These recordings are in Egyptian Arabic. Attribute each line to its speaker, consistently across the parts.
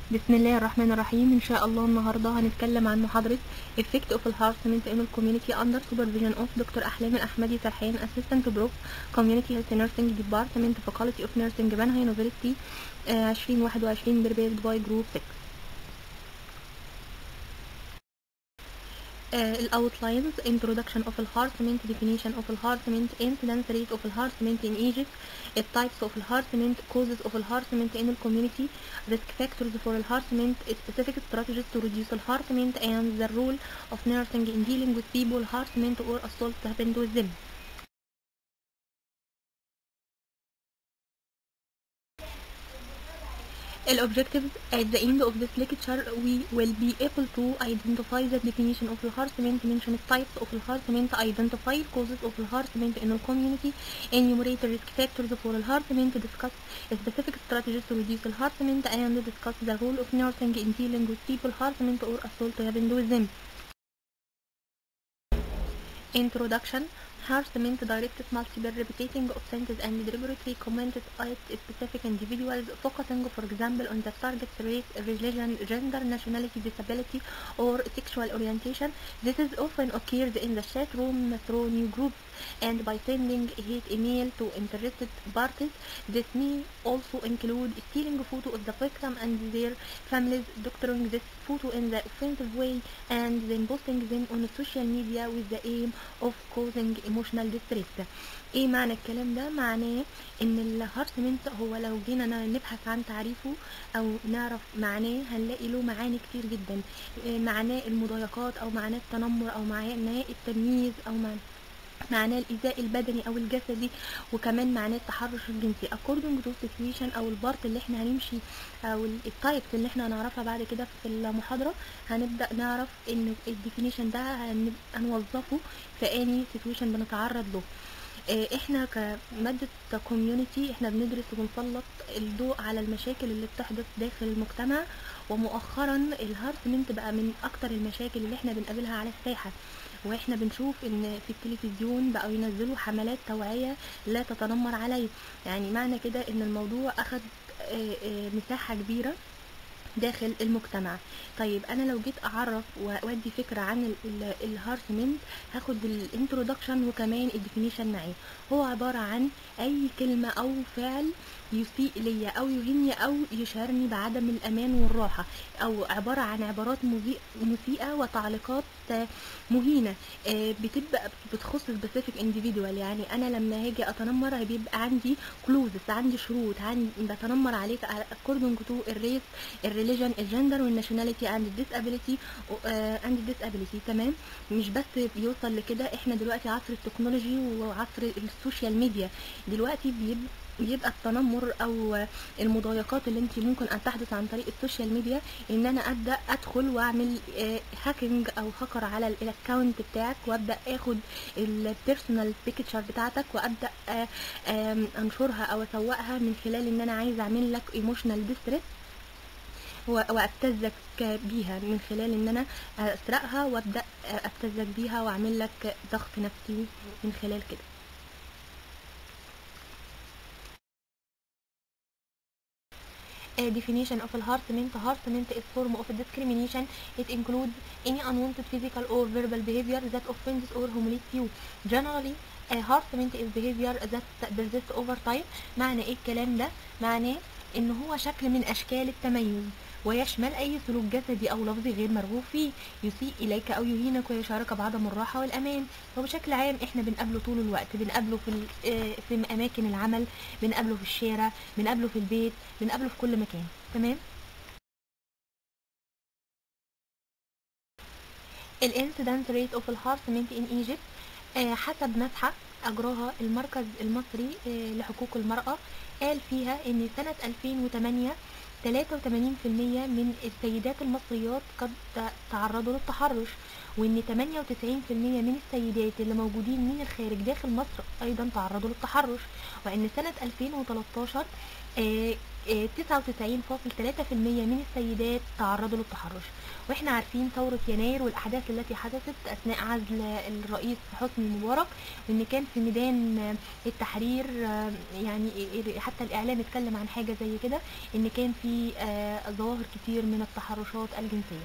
Speaker 1: بسم الله الرحمن الرحيم ان شاء الله النهارده هنتكلم عن محاضره effect of harassment in the community under supervision of دكتور احلام الاحمدي سرحان assistant prof community health nursing department faculty of nursing بنها university آه، 2021 prepared by group 6 الاوتلاينز introduction of harassment definition of harassment incidence rate of harassment in Egypt types of harassment causes of harassment in the community risk factors for harassment specific strategies to reduce harassment and the role of nursing in dealing with people harassment or assault happened with them الobjectives at the end of this lecture we will be able to identify the definition of harassment mention types of harassment identify causes of harassment in the community enumerate risk factors for harassment discuss specific strategies to reduce harassment and discuss the role of nursing in dealing with people harassment or assault happened with them Introduction Harassment directed multiple repeating offenses and deliberately commented at specific individuals focusing for example on the target's race, religion, gender, nationality, disability or sexual orientation. This is often occurs in the chat room through new groups and by sending hate email to interested parties. This may also include stealing a photo of the victim and their families, doctoring this photo in the offensive way and then posting them on social media with the aim of causing emotional distress. ايه معنى الكلام ده معناه ان الهارسمنت هو لو جينا ن- نبحث عن تعريفه او نعرف معناه هنلاقي له معاني كتير جدا إيه معناه المضايقات او معناه التنمر او معناه التمييز او معناه معناه الإيذاء البدني أو الجسدي وكمان معناه التحرش الجنسي according to situation أو البارت اللي احنا هنمشي أو التايبس اللي احنا هنعرفها بعد كده في المحاضرة هنبدأ نعرف إن الديفينيشن ده هن- هنوظفه في أي situation بنتعرض له آه، احنا كمادة كوميونيتي احنا بندرس وبنسلط الضوء على المشاكل اللي بتحدث داخل المجتمع ومؤخرا الهارسمنت بقى من اكتر المشاكل اللي احنا بنقابلها على الساحة واحنا بنشوف ان في التلفزيون بقوا ينزلوا حملات توعية لا تتنمر علي يعني معنى كده ان الموضوع اخد آه، آه، مساحة كبيرة داخل المجتمع طيب انا لو جيت اعرف وادي فكره عن الهارسمنت هاخد الانترودكشن وكمان الديفينيشن معاه هو عباره عن اي كلمه او فعل يسيء ليا او يهني او يشعرني بعدم الامان والراحه او عباره عن عبارات مذيء- مسيئه وتعليقات آه، مهينه آه، بتبقى بتخص سبيسيفيك انديفيدوال يعني انا لما هاجي اتنمر بيبقى عندي كلوزز عندي شروط عندي بتنمر عليك according to الريس الريليجن الجندر والناشوناليتي اند الديسابيليتي اند الديسابيليتي تمام مش بس بيوصل لكده احنا دلوقتي عصر التكنولوجي وعصر السوشيال ميديا دلوقتي بيبقى بيبقى التنمر او المضايقات اللي انت ممكن ان تحدث عن طريق السوشيال ميديا ان انا ابدا ادخل واعمل هاكينج او هاكر على الاكونت بتاعك وابدا اخد البيرسونال بيكتشر بتاعتك وابدا آه، آم، انشرها او اسوقها من خلال ان انا عايز اعمل لك ايموشنال ديستريس وابتزك بيها من خلال ان انا اسرقها وابدا ابتزك بيها واعمل لك ضغط نفسي من خلال كده A definition of harassment harassment is form of discrimination it includes any unwanted physical or verbal behavior that offends or humiliates you generally a harassment is behavior that persists over time معنى ايه الكلام ده معناه ان هو شكل من اشكال التميز ويشمل اي سلوك جسدي او لفظي غير مرغوب فيه يسيء اليك او يهينك ويشعرك بعدم الراحه والامان وبشكل عام احنا بنقابله طول الوقت بنقابله في ال- آه، في اماكن العمل بنقابله في الشارع بنقابله في البيت بنقابله في كل مكان تمام الانسيدنت ريت اوف الهارسمنت ان ايجيبت حسب مسحه اجراها المركز المصري آه، لحقوق المراه قال فيها ان سنه 2008 83% من السيدات المصريات قد ت- تعرضوا للتحرش وان 98% من السيدات اللي موجودين من الخارج داخل مصر ايضا تعرضوا للتحرش وان سنة 2013 آه، آه، 99.3% من السيدات تعرضوا للتحرش واحنا عارفين ثورة يناير والأحداث التي حدثت أثناء عزل الرئيس حسني مبارك وإن كان في ميدان آه، التحرير آه، يعني حتى الإعلام اتكلم عن حاجة زي كده إن كان في آه، ظواهر كتير من التحرشات الجنسية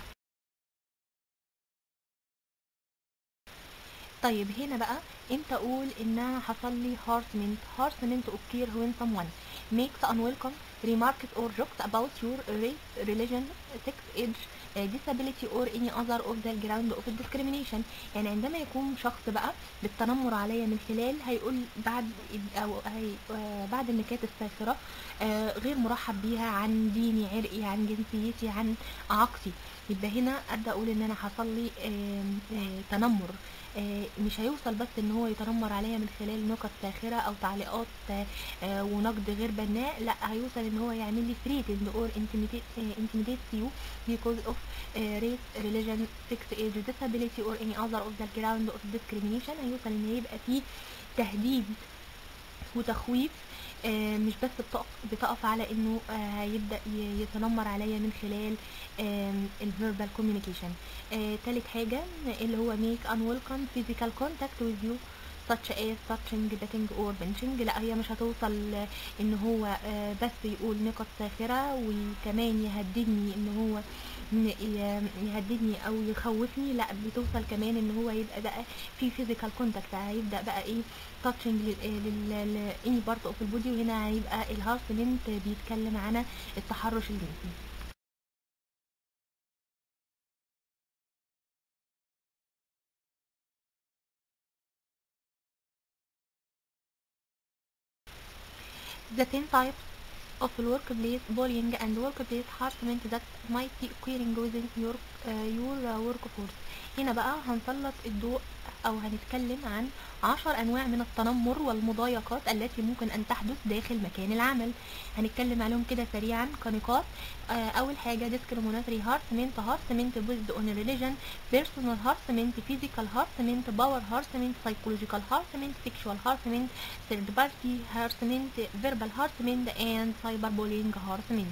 Speaker 1: طيب هنا بقى امتى اقول انها حصل لي harassment harassment occur when someone makes unwelcome remarks or jokes about your race religion sex age uh, disability or any other of the ground of discrimination يعني عندما يكون شخص بقى بالتنمر عليا من خلال هيقول بعد او هي آه، بعد النكات الساخره آه، غير مرحب بيها عن ديني عرقي عن جنسيتي عن اعاقتي يبقى هنا ابدا اقول ان انا حصل لي آم، آه، تنمر آه، مش هيوصل بس ان هو يتنمر عليا من خلال نكت ساخره او تعليقات آه، آه، ونقد غير بناء لا هيوصل ان هو يعمل لي threatened or intimidate آه، intimidate you because of آه، race religion sex age disability or any other of the ground of discrimination هيوصل ان يبقى فيه تهديد وتخويف آه، مش بس بتقف, بتقف على انه آه، هيبدا ي- يتنمر عليا من خلال الفيربال كوميونيكيشن تالت حاجه اللي هو make unwelcome physical contact with you such as touching betting or benching لا هي مش هتوصل آه، ان هو آه، بس يقول نقط ساخره وكمان يهددني ان هو ن- ي- يهددني او يخوفني لا بتوصل كمان ان هو يبقى بقى في physical contact هيبدا بقى ايه تاتشنج لل اني بارت اوف البودي وهنا هيبقى الهارسمنت بيتكلم عن التحرش الجنسي The 10 types of workplace bullying and workplace harassment that might be occurring within your uh, your uh, workforce هنا بقى هنسلط الضوء او هنتكلم عن عشر انواع من التنمر والمضايقات التي ممكن ان تحدث داخل مكان العمل هنتكلم عليهم كده سريعا كنقاط آه، اول حاجه discriminatory harassment harassment based on religion personal harassment physical harassment power harassment psychological harassment sexual harassment third party harassment verbal harassment and cyberbullying harassment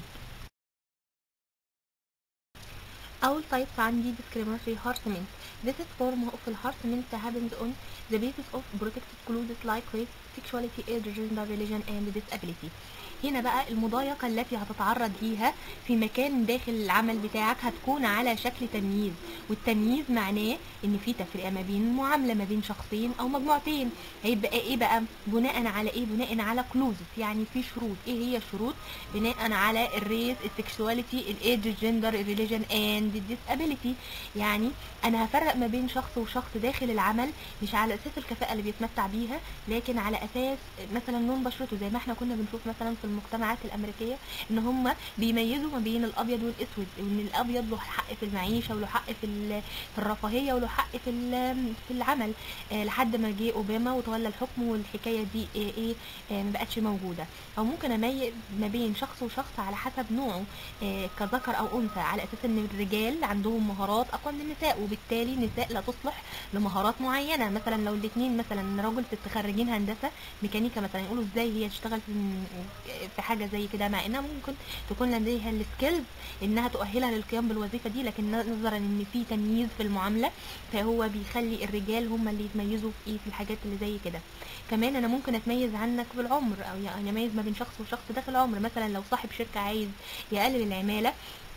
Speaker 1: أول types عندي discriminatory harassment This is form of harassment happens on the basis of protected clauses like race, sexuality, age, gender, religion and disability هنا بقى المضايقة التي هتتعرض ليها في مكان داخل العمل بتاعك هتكون على شكل تمييز والتمييز معناه ان في تفرقة ما بين معاملة ما بين شخصين او مجموعتين هيبقى ايه بقى بناء على ايه بناء على كلوزز يعني في شروط ايه هي الشروط بناء على الريس السكشواليتي الايدج الجندر الريليجن اند الديسابيليتي يعني انا هفرق ما بين شخص وشخص داخل العمل مش على اساس الكفاءه اللي بيتمتع بيها لكن على اساس مثلا لون بشرته زي ما احنا كنا بنشوف مثلا في المجتمعات الامريكيه ان هم بيميزوا ما بين الابيض والاسود وان الابيض له حق في المعيشه وله حق في ال- في الرفاهيه وله حق في ال- في العمل آه، لحد ما جه اوباما وتولى الحكم والحكايه دي آه، ايه آه، ما بقتش موجوده او ممكن اميز ما بين شخص وشخص على حسب نوعه آه، كذكر او انثى على اساس ان الرجال عندهم مهارات اقوى من النساء وبالتالي النساء لا تصلح لمهارات معينه مثلا لو الاثنين مثلا راجل ست خريجين هندسه ميكانيكا مثلا يقولوا ازاي هي تشتغل في في حاجه زي كده مع انها ممكن تكون لديها السكيلز انها تؤهلها للقيام بالوظيفه دي لكن نظرا ان في تمييز في المعامله فهو بيخلي الرجال هم اللي يتميزوا في ايه في الحاجات اللي زي كده كمان انا ممكن اتميز عنك بالعمر او يعني اميز ما بين شخص وشخص ده في العمر مثلا لو صاحب شركه عايز يقلل العماله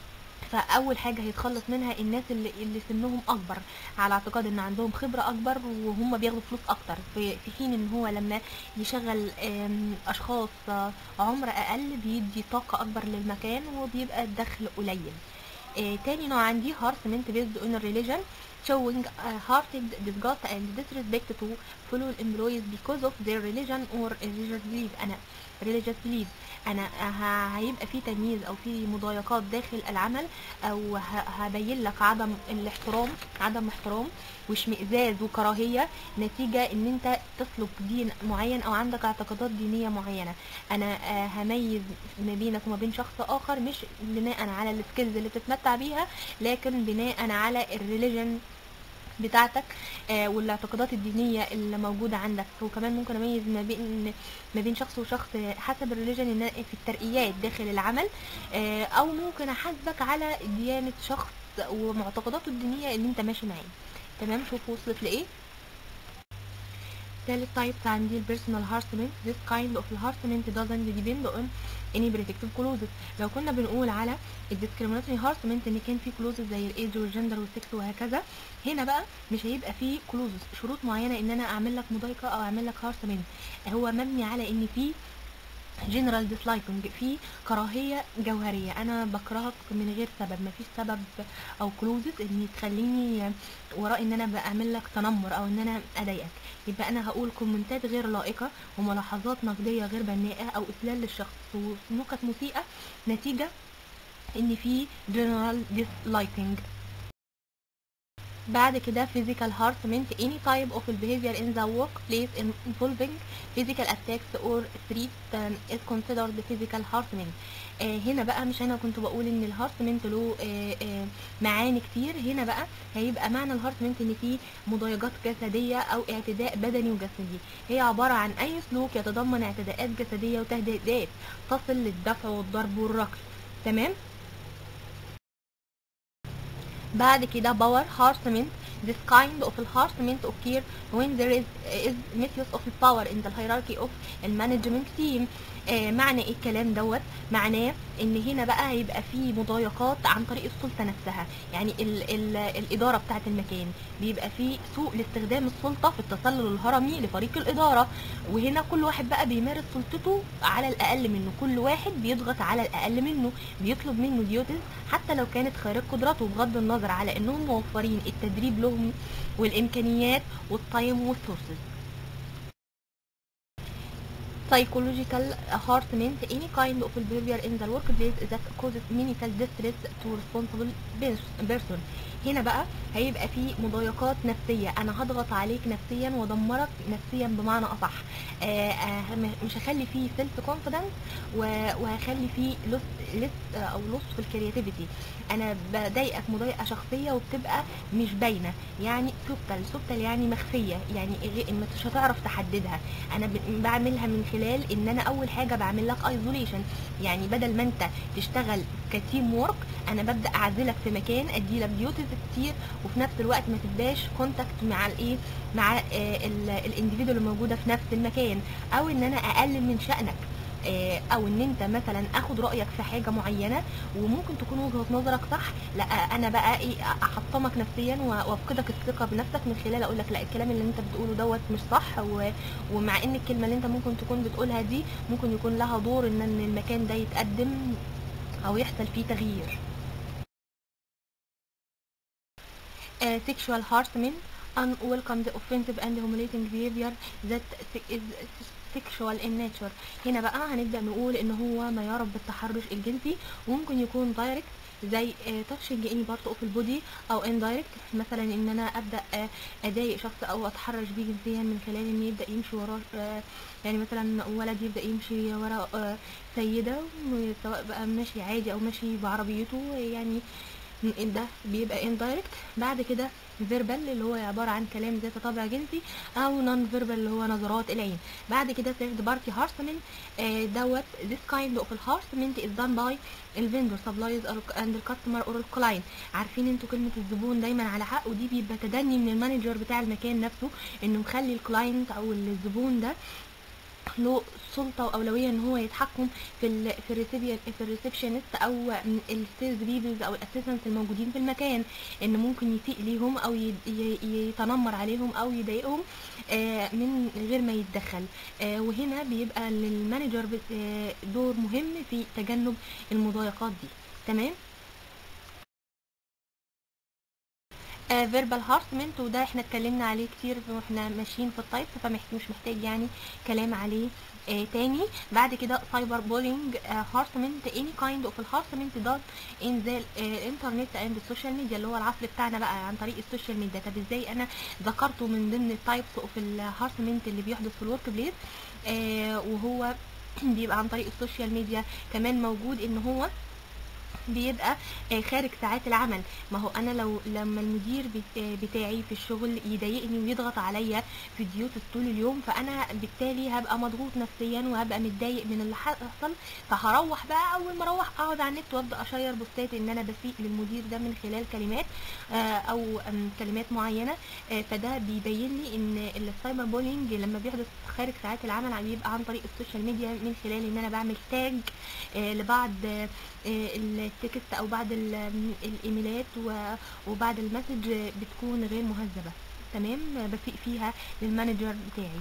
Speaker 1: فاول حاجه هيتخلص منها الناس اللي, اللي سنهم اكبر على اعتقاد ان عندهم خبره اكبر وهم بياخدوا فلوس اكتر في, في حين ان هو لما يشغل آم، اشخاص آه، عمر اقل بيدي طاقه اكبر للمكان وبيبقى الدخل قليل آه، تاني نوع عندي harassment based on religion showing uh, hearted disgust and disrespect to fellow employees because of their religion or religious belief انا religious belief انا ه- هيبقى في تمييز او في مضايقات داخل العمل او ه- هبين لك عدم الاحترام عدم احترام واشمئزاز وكراهيه نتيجه ان انت تسلك دين معين او عندك اعتقادات دينيه معينه انا آه، هميز ما بينك وما بين شخص اخر مش بناء على السكيلز اللي بتتمتع بيها لكن بناء على الريليجن بتاعتك آه والاعتقادات الدينيه اللي موجوده عندك وكمان ممكن اميز ما بين ما بين شخص وشخص حسب الريليجن إن في الترقيات داخل العمل آه او ممكن احاسبك على ديانه شخص ومعتقداته الدينيه اللي انت ماشي معاه تمام شوف وصلت لايه ثالث types عندي البيرسونال هارسمنت this kind of harassment doesn't depend on any protective clauses لو كنا بنقول على الديسكريميناتوري هارسمنت ان كان في كلوزز زي الايدج والجندر والسكس وهكذا هنا بقى مش هيبقى في كلوزز شروط معينه ان انا اعمل لك مضايقه او اعمل لك هارسمنت هو مبني على ان في جنرال ديسلايكنج في كراهيه جوهريه انا بكرهك من غير سبب مفيش سبب او كلوزز ان تخليني وراء ان انا بعمل لك تنمر او ان انا اضايقك يبقى انا هقول كومنتات غير لائقه وملاحظات نقديه غير بناءه او اسلال للشخص ونكت مسيئه نتيجه ان في جنرال ديسلايكنج بعد كده physical harassment any type of behavior in the workplace involving physical attacks or threats um, is considered physical harassment آه هنا بقى مش انا كنت بقول ان الهارسمنت له آه آه معاني كتير هنا بقى هيبقى معنى الهارسمنت ان فيه مضايقات جسديه او اعتداء بدني وجسدي هي عباره عن اي سلوك يتضمن اعتداءات جسديه وتهديدات تصل للدفع والضرب والركض تمام بعد كده باور harassment this kind of harassment occur when there is, is misuse of power in the hierarchy of the management team آه معنى ايه الكلام دوت معناه ان هنا بقى هيبقى في مضايقات عن طريق السلطه نفسها يعني ال ال الاداره بتاعه المكان بيبقى في سوء لاستخدام السلطه في التسلل الهرمي لفريق الاداره وهنا كل واحد بقى بيمارس سلطته على الاقل منه كل واحد بيضغط على الاقل منه بيطلب منه ديوتز حتى لو كانت خارج قدرته بغض النظر على انهم موفرين التدريب لهم والامكانيات والتايم والسورسز psychological harassment any kind of behavior in the workplace that causes mental distress to responsible person هنا بقى هيبقى في مضايقات نفسية أنا هضغط عليك نفسيا وأدمرك نفسيا بمعنى أصح آه آه مش هخلي فيه سيلف كونفيدنس وهخلي فيه لوس لس أو لوس في الكرياتيفيتي أنا بضايقك مضايقة شخصية وبتبقى مش باينة يعني سبتل سبتل يعني مخفية يعني مش هتعرف تحددها أنا بعملها من خلال إن أنا أول حاجة بعمل لك ايزوليشن يعني بدل ما أنت تشتغل كتيم وورك أنا ببدأ أعزلك في مكان أدي لك ديوتيز كتير وفي نفس الوقت ما تبقاش كونتاكت مع الايه مع الانديفيدوال الموجوده في نفس المكان او ان انا اقلل من شانك او ان انت مثلا اخد رايك في حاجه معينه وممكن تكون وجهه نظرك صح لا انا بقى ايه احطمك نفسيا وافقدك الثقه بنفسك من خلال اقول لك لا الكلام اللي انت بتقوله دوت مش صح ومع ان الكلمه اللي انت ممكن تكون بتقولها دي ممكن يكون لها دور ان المكان ده يتقدم او يحصل فيه تغيير Uh, sexual harassment unwelcome offensive and humiliating behavior that is sexual in nature هنا بقى هنبدأ نقول ان هو ما يعرف بالتحرش الجنسي وممكن يكون دايركت زي تاتشنج اني بارت اوف البودي او اندايركت مثلا ان انا ابدا اضايق شخص او اتحرش بيه جنسيا من خلال ان يبدا يمشي وراه يعني مثلا ولد يبدا يمشي ورا سيده سواء بقى ماشي عادي او ماشي بعربيته يعني ده بيبقى indirect بعد كده verbal اللي هو عبارة عن كلام ذات طابع جنسي أو non verbal اللي هو نظرات العين بعد كده third party harassment آه دوت this kind of harassment is done by الفندور suppliers and the customer or the client عارفين انتوا كلمة الزبون دايما على حق ودي بيبقى تدني من المانجر بتاع المكان نفسه انه مخلي الكلاينت او الزبون ده له سلطه واولويه ان هو يتحكم في ال في الريسيبيان في الريسبشنست او السيلز بيبلز او الاسيستنتس الموجودين في المكان ان ممكن يسيء ليهم او يتنمر عليهم او يضايقهم آه من غير ما يتدخل آه وهنا بيبقى للمانجر آه دور مهم في تجنب المضايقات دي تمام فيربال هارسمنت وده احنا اتكلمنا عليه كتير واحنا ماشيين في التايب فمش محتاج يعني كلام عليه آه تاني بعد كده سايبر بولينج هارسمنت اني كايند اوف الهارسمنت دات ان ذا الانترنت اند السوشيال ميديا اللي هو العصر بتاعنا بقى عن طريق السوشيال ميديا طب ازاي انا ذكرته من ضمن التايبس اوف الهارسمنت اللي بيحدث في الورك بليس آه وهو بيبقى عن طريق السوشيال ميديا كمان موجود ان هو بيبقى آه، خارج ساعات العمل ما هو انا لو لما المدير بت- آه، بتاعي في الشغل يضايقني ويضغط عليا فيديوهات طول اليوم فانا بالتالي هبقى مضغوط نفسيا وهبقى متضايق من اللي حصل فهروح بقى اول ما اروح اقعد على النت وابدا اشير بوستات ان انا بسيء للمدير ده من خلال كلمات آه، او آم، كلمات معينه آه، فده بيبين لي ان السايبر بولينج لما بيحدث خارج ساعات العمل بيبقى عن طريق السوشيال ميديا من خلال ان انا بعمل تاج آه، لبعض آه، آه، التكست او بعض ال- آم، الايميلات و- وبعد المسج آه، بتكون غير مهذبه تمام آه، بسيء فيها للمانجر بتاعي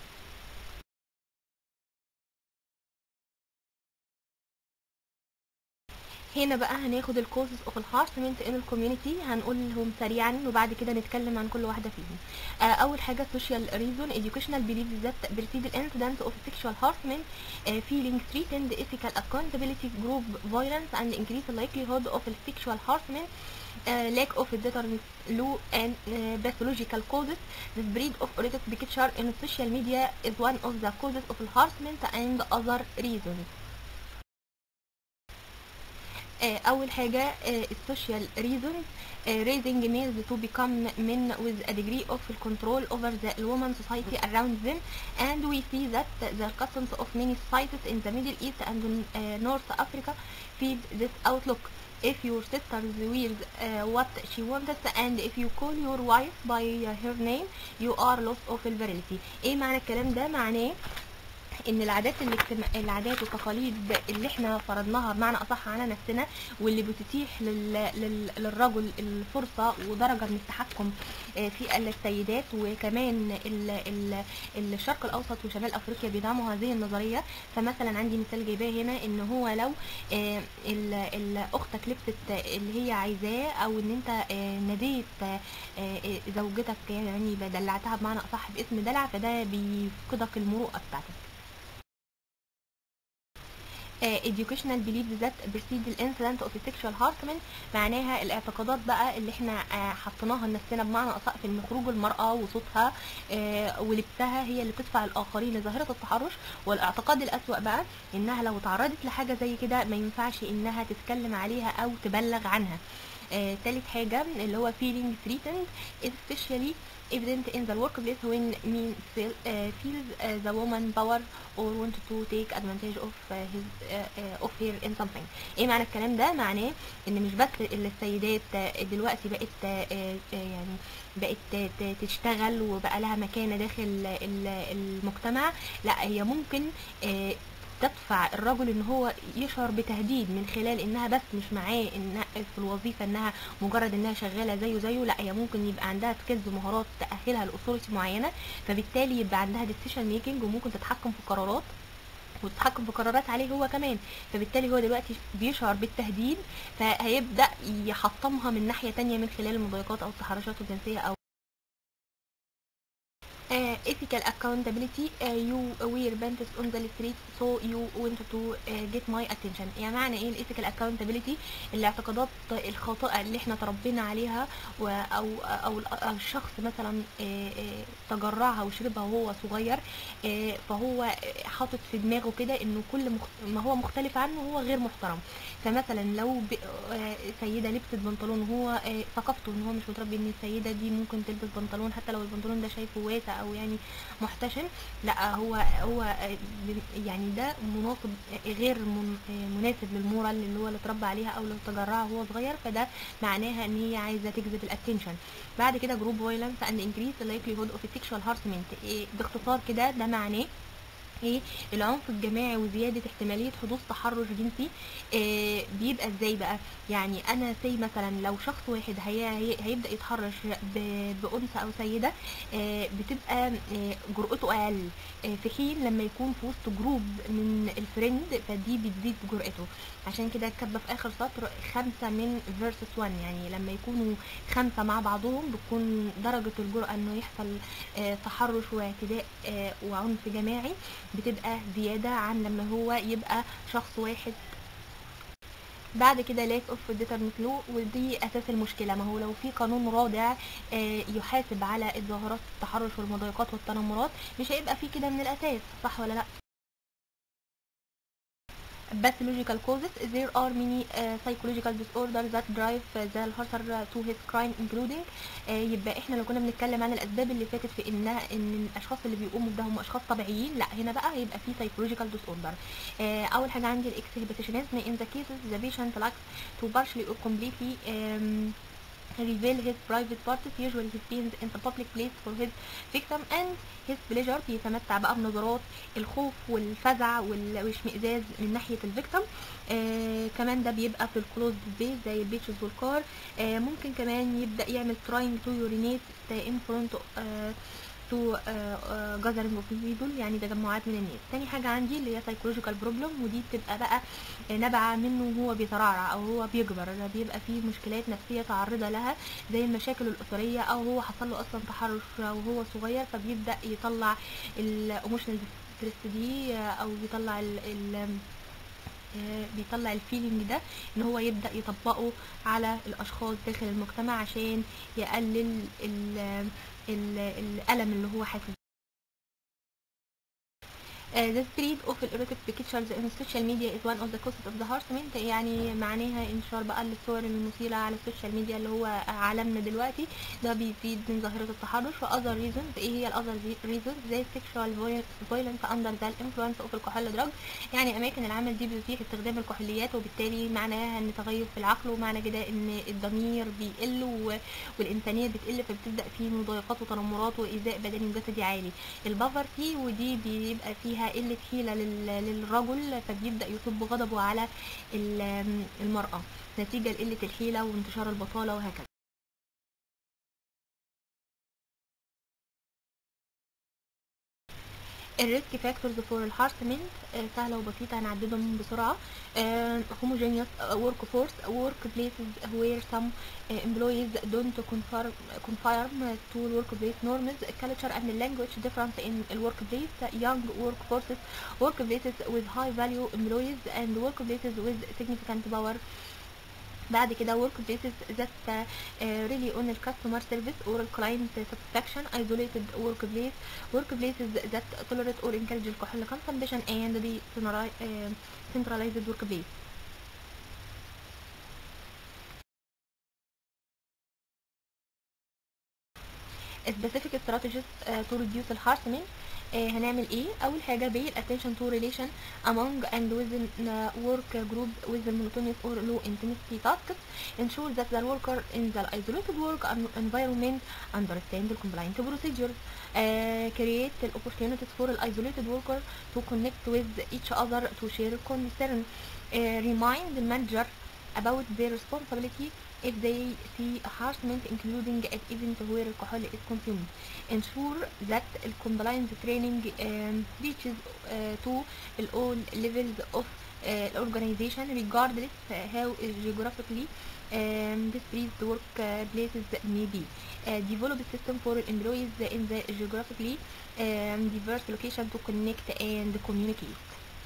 Speaker 1: هنا بقى هناخد الكوزز اوف الهارسمنت ان الكوميونتي هنقولهم سريعا وبعد كده نتكلم عن كل واحده فيهم آه، اول حاجه social reason educational beliefs that precede the incident of sexual harassment uh, feeling threatened ethical accountability group violence and increase the likelihood of sexual harassment uh, lack of deterrence law and uh, pathological causes the spread of erotic picture in social media is one of the causes of harassment and other reasons آه، اول حاجه السوشيال reasons uh, raising males to become men with a degree of control over the woman society around them and we see that the customs of many societies in the Middle East and uh, North Africa feed this outlook if your sister wears uh, what she wants and if you call your wife by uh, her name you are lost of virility ايه معنى الكلام ده معناه ان العادات الاجتماع... العادات والتقاليد اللي احنا فرضناها بمعنى اصح على نفسنا واللي بتتيح لل... لل... للرجل الفرصه ودرجه من التحكم آه، في السيدات وكمان ال... ال... الشرق الاوسط وشمال افريقيا بيدعموا هذه النظريه فمثلا عندي مثال جايباه هنا ان هو لو آه، ال... ال... اختك لبست اللي هي عايزاه او ان انت آه، ناديت آه، آه، زوجتك يعني دلعتها بمعنى اصح باسم دلع فده بيفقدك المروءه بتاعتك آه، educational beliefs that precede the incident of sexual harassment معناها الاعتقادات بقى اللي احنا آه، حطيناها لنفسنا بمعنى اصح في إن خروج المرأة وصوتها آه، ولبسها هي اللي بتدفع الاخرين لظاهرة التحرش والاعتقاد الاسوأ بقى انها لو تعرضت لحاجة زي كده ما ينفعش انها تتكلم عليها او تبلغ عنها آه، تالت حاجة اللي هو feeling threatened especially evident in the workplace when men feel, uh, feels uh, the woman power or want to take advantage of uh, his uh, uh, of her in something ايه معنى الكلام ده معناه ان مش بس السيدات آه، دلوقتي بقت آه، آه، يعني بقت ت- ت- تشتغل وبقى لها مكانه داخل ال- المجتمع لا هي ممكن آه، تدفع الرجل ان هو يشعر بتهديد من خلال انها بس مش معاه انها في الوظيفه انها مجرد انها شغاله زيه زيه لا هي ممكن يبقى عندها سكيلز ومهارات تاهلها لاثوريتي معينه فبالتالي يبقى عندها ديسيشن ميكنج وممكن تتحكم في قرارات وتتحكم في قرارات عليه هو كمان فبالتالي هو دلوقتي بيشعر بالتهديد فهيبدا يحطمها من ناحيه تانية من خلال المضايقات او التحرشات الجنسيه او uh, ethical accountability uh, you were bent on the street so you want to uh, get my attention يعني معنى ايه الethical accountability الاعتقادات الخاطئة اللي احنا تربينا عليها و او او أو الشخص مثلا آه، آه، تجرعها وشربها وهو صغير آه، فهو حاطط في دماغه كده انه كل مخ... ما هو مختلف عنه هو غير محترم فمثلا لو ب... آه، سيدة لبست بنطلون وهو آه، ثقافته ان هو مش متربي ان السيدة دي ممكن تلبس بنطلون حتى لو البنطلون ده شايفه واسع او يعني محتشم لا هو هو آه، ب- يعني ده مناسب آه، غير من... آه، مناسب للمورال اللي هو اللي اتربى عليها او لو تجرعها وهو صغير فده معناها ان هي عايزه تجذب الاتنشن بعد كده جروب فايلنس اند انكريس likelihood اوف sexual harassment إيه باختصار كده ده معناه ايه العنف الجماعي وزياده احتماليه حدوث تحرش جنسي إيه بيبقى ازاي بقى يعني انا سي مثلا لو شخص واحد هي هي- هيبدا يتحرش ب- بانثى او سيده إيه بتبقى إيه جرأته اقل إيه في حين لما يكون في وسط جروب من الفريند فدي بتزيد جرأته عشان كده كاتبه في اخر سطر خمسة من فيرسس 1 يعني لما يكونوا خمسة مع بعضهم بتكون درجة الجرأة انه يحصل آه، تحرش واعتداء آه، وعنف جماعي بتبقى زيادة عن لما هو يبقى شخص واحد بعد كده لاك اوف deterrent law ودي اساس المشكله ما هو لو في قانون رادع آه، يحاسب على الظاهرات التحرش والمضايقات والتنمرات مش هيبقى في كده من الاساس صح ولا لا pathological causes there are many uh, psychological disorders that drive the harser to his crime including uh, يبقى احنا لو كنا بنتكلم عن الاسباب اللي فاتت في انها ان الاشخاص اللي بيقوموا بده هم اشخاص طبيعيين لا هنا بقى هيبقى في psychological disorder uh, اول حاجه عندي الاكسهبيتيشنزم in the cases the patient lacks to partially or completely um, reveal his private parts usually he spends in the public place for his victim and his pleasure بيتمتع بقى بنظرات الخوف والفزع وال- والاشمئزاز من ناحية الفيكتم آه كمان ده بيبقى في الكلوز سبيس زي البيتشز والكار آه ممكن كمان يبدأ يعمل trying to urinate in front آه تو جزرنج اوف بيبل يعني تجمعات من الناس تاني حاجه عندي اللي هي سايكولوجيكال بروبلم ودي بتبقى بقى آه، نابعه منه وهو بيترعرع او هو بيكبر ده بيبقى فيه مشكلات نفسيه تعرض لها زي المشاكل الاسريه او هو حصل له اصلا تحرش وهو صغير فبيبدا يطلع الايموشنال ستريس دي آه، او بيطلع ال ال آه، بيطلع الفيلينج ده ان هو يبدا يطبقه على الاشخاص داخل المجتمع عشان يقلل ال ال الالم اللي هو حاسس Uh, the spread of erotic pictures in social media is one of the causes of the harassment يعني معناها انتشار بقى الصور المثيرة على السوشيال ميديا اللي هو عالمنا دلوقتي ده بيزيد من ظاهرة التحرش و other reasons ايه هي ال other reasons زي sexual viol- violence under the influence of الكحول drug يعني اماكن العمل دي بتتيح استخدام الكحوليات وبالتالي معناها ان تغير في العقل ومعنى كده ان الضمير بيقل و- والانسانية بتقل فبتبدأ في مضايقات وتنمرات وايذاء بدني وجسدي عالي البافرتي ودي بيبقى فيها قلة حيلة لل- للرجل فبيبدأ يصب غضبه على ال- المرأة نتيجة لقلة الحيلة وانتشار البطالة وهكذا الريسك فاكتورز فور الهارسمنت سهلة وبسيطة هنعددهم بسرعة homogeneous work force work places where some uh, employees don't conform, conform to workplace norms culture and language difference in the workplace young workforces workplaces with high value employees and workplaces with significant power بعد كده work places that uh, really on the customer service or client satisfaction isolated work place work places that tolerate or encourage الكحول consumption and the centrali- uh, centralized work place specific strategies uh, to reduce الهارسمنت آه هنعمل ايه اول حاجه pay attention to relation among and within uh, work group with the monotonous or low intensity tasks ensure that the worker in the isolated work en- environment understand the compliant procedures uh, create the opportunities for the isolated worker to connect with each other to share concern uh, remind the manager about their responsibility if they see harassment including at event where alcohol is consumed. Ensure that the compliance training um, reaches uh, to all levels of uh, organization regardless uh, how geographically um, displaced work uh, places may be. Uh, develop a system for employees in the geographically um, diverse location to connect and communicate.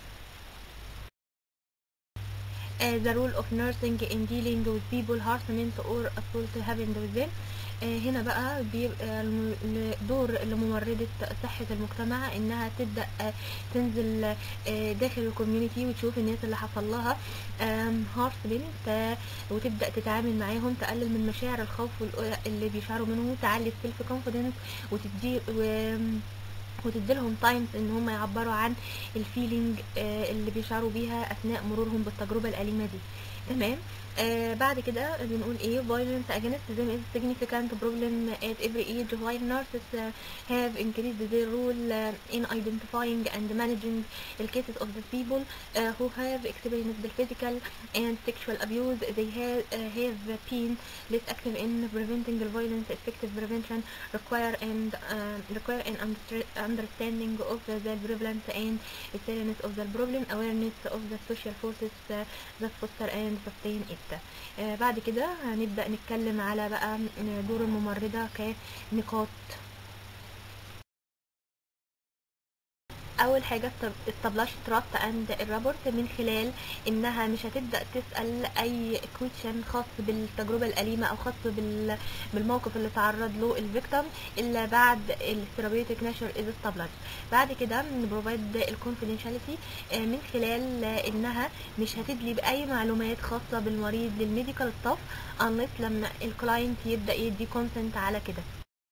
Speaker 1: uh, the role of nursing in dealing with people harassment or assault happened with them آه، هنا بقى بيبقى الم- ل- دور لممرضة صحة المجتمع انها تبدأ آه، تنزل آه، داخل الكوميونتي وتشوف الناس اللي حصل لها هارسمنت وتبدأ تتعامل معاهم تقلل من مشاعر الخوف والقلق اللي بيشعروا منه تعلي السيلف كونفيدنس وتدي و وتديلهم تايمز ان هم يعبروا عن الفيلينج اللي بيشعروا بيها اثناء مرورهم بالتجربه الاليمه دي تمام آه بعد كده بنقول ايه violence against them is a significant problem at every age while nurses uh, have increased their role uh, in identifying and managing the cases of the people uh, who have experienced the physical and sexual abuse they have, uh, have been less active in preventing the violence effective prevention require and uh, require an understa- understanding of the prevalence and seriousness of the problem awareness of the social forces uh, that foster and sustain it آه بعد كده هنبدأ نتكلم على بقى دور الممرضة كنقاط اول حاجه establish trust and الرابورت من خلال انها مش هتبدا تسال اي question خاص بالتجربه الاليمه او خاص بال- بالموقف اللي تعرض له الفيكتيم الا بعد الثيرابيوتيك نشر از established بعد كده بروفايد الكونفيدنشاليتي من خلال آه، انها مش هتدلي باي معلومات خاصه بالمريض للميديكال ستاف unless لما الكلاينت يبدا يدي كونسنت على كده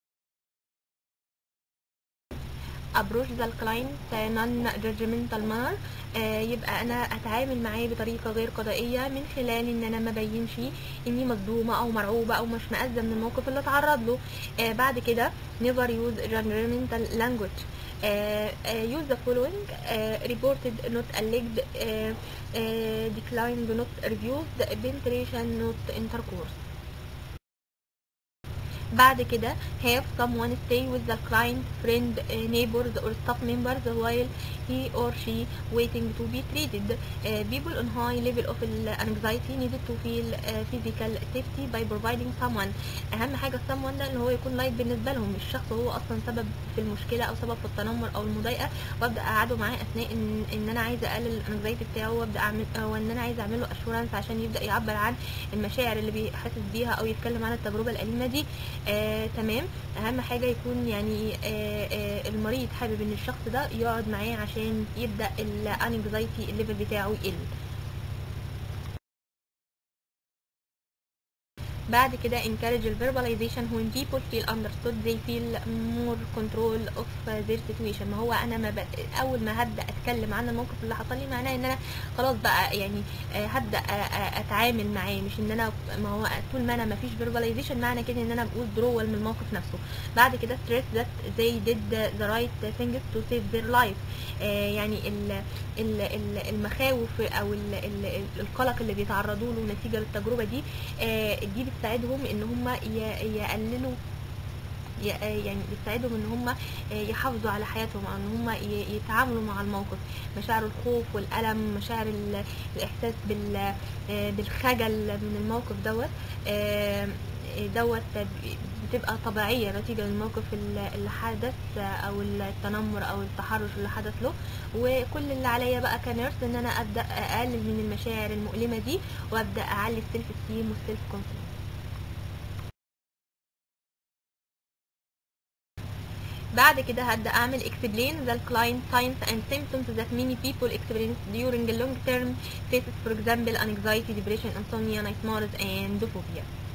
Speaker 1: approach the client non judgmental manner آه يبقى انا اتعامل معاه بطريقه غير قضائيه من خلال ان انا ما بينش اني مصدومه او مرعوبه او مش مأذه من الموقف اللي اتعرض له آه بعد كده never use judgmental language آه آه use the following آه reported not alleged آه آه declined not refused penetration not intercourse بعد كده have someone stay with the client friend uh, neighbors or staff members while he or she waiting to be treated uh, people on high level of anxiety needed to feel uh, physical safety by providing someone اهم حاجه someone ده ان هو يكون لايت بالنسبه لهم مش شخص هو اصلا سبب في المشكله او سبب في التنمر او المضايقه وابدا اقعده معاه اثناء ان, إن انا عايزه اقلل الانكزايتي بتاعه وابدا اعمل او ان انا عايزه اعمل له اشورنس عشان يبدا يعبر عن المشاعر اللي بيحسس بيها او يتكلم عن التجربه الاليمه دي آه تمام اهم حاجه يكون يعني آه آه المريض حابب ان الشخص ده يقعد معاه عشان يبدا الانكزايتي الليفل بتاعه يقل بعد كده encourage the verbalization when people feel understood they feel more control of their situation ما هو انا ما ب... اول ما هبدا اتكلم عن الموقف اللي حصل لي معناه ان انا خلاص بقى يعني آه، هبدا آه، آه، اتعامل معاه مش ان انا ما هو طول ما انا ما فيش verbalization معنى كده ان انا بقول درول من الموقف نفسه بعد كده stress that they did the right things to save their life آه، يعني ال ال ال المخاوف او ال ال القلق اللي بيتعرضوا له نتيجه للتجربه دي آه، دي بتساعدهم ان هم ي- يقللوا ي- يعني بتساعدهم ان هم يحافظوا على حياتهم او ان هم ي- يتعاملوا مع الموقف مشاعر الخوف والالم مشاعر ال- الاحساس بال بالخجل من الموقف دوت آه، دوت بتبقى طبيعية نتيجة للموقف اللي اللي حدث او التنمر او التحرش اللي حدث له وكل اللي عليا بقى كنيرس ان انا ابدا اقلل من المشاعر المؤلمة دي وابدا اعلي السيلف ستيم والسيلف كونفيدنس بعد كده هبدا اعمل explain the client signs and symptoms that many people experience during a long term phases for example anxiety depression insomnia nightmares and phobia